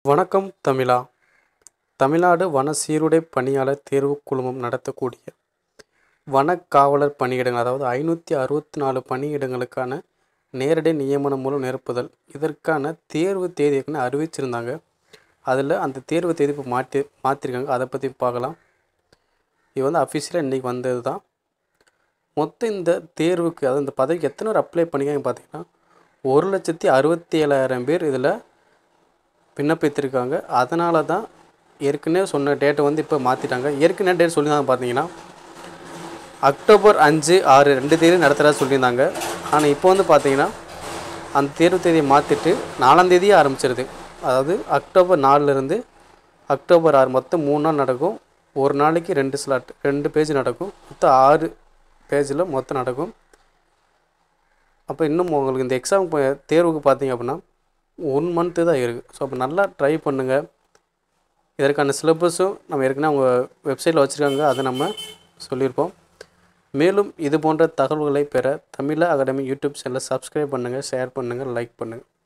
வணக்கம் தமிழா தமிழ்நாடு வன சீருடை பணியாளர் தேர்வுக் குழுமம் நடத்தக்கூடிய வனக்காவலர் பணியிடங்கள் அதாவது ஐநூற்றி அறுபத்தி நாலு பணியிடங்களுக்கான நேரடி நியமனம் மூலம் நிரப்புதல் இதற்கான தேர்வு தேதி ஏற்கனவே அறிவிச்சிருந்தாங்க அதில் அந்த தேர்வு தேதி இப்போ மாற்றி மாற்றிருக்காங்க அதை பற்றி பார்க்கலாம் இது வந்து அஃபிஷியலாக இன்றைக்கி வந்தது தான் மொத்தம் இந்த தேர்வுக்கு அதாவது இந்த பதவிக்கு எத்தனை பேர் அப்ளை பண்ணிக்காங்க பார்த்தீங்கன்னா ஒரு லட்சத்தி அறுபத்தி ஏழாயிரம் பேர் இதில் விண்ணப்பித்திருக்காங்க அதனால தான் ஏற்கனவே சொன்ன டேட்டை வந்து இப்போ மாற்றிட்டாங்க ஏற்கனவே டேட் சொல்லியிருந்தாங்க பார்த்தீங்கன்னா அக்டோபர் அஞ்சு ஆறு ரெண்டு தேதி நடத்துகிறதா சொல்லியிருந்தாங்க ஆனால் இப்போ வந்து பார்த்தீங்கன்னா அந்த தேர்வு தேதியை மாற்றிட்டு நாலாந்தேதியே ஆரம்பிச்சிருது அதாவது அக்டோபர் நாலுலேருந்து அக்டோபர் ஆறு மொத்தம் மூணு நாள் நடக்கும் ஒரு நாளைக்கு ரெண்டு ஸ்லாட் ரெண்டு பேஜ் நடக்கும் மொத்தம் ஆறு பேஜில் மொத்தம் நடக்கும் அப்போ இன்னும் உங்களுக்கு இந்த எக்ஸாம் தேர்வுக்கு பார்த்தீங்க அப்படின்னா ஒன் மந்த்து தான் இருக்குது ஸோ அப்போ நல்லா ட்ரை பண்ணுங்கள் இதற்கான சிலபஸும் நம்ம ஏற்கனவே அவங்க வெப்சைட்டில் வச்சுருக்காங்க அதை நம்ம சொல்லியிருப்போம் மேலும் இது போன்ற தகவல்களை பெற தமிழா அகாடமி யூடியூப் சேனலை சப்ஸ்கிரைப் பண்ணுங்கள் ஷேர் பண்ணுங்கள் லைக் பண்ணுங்கள்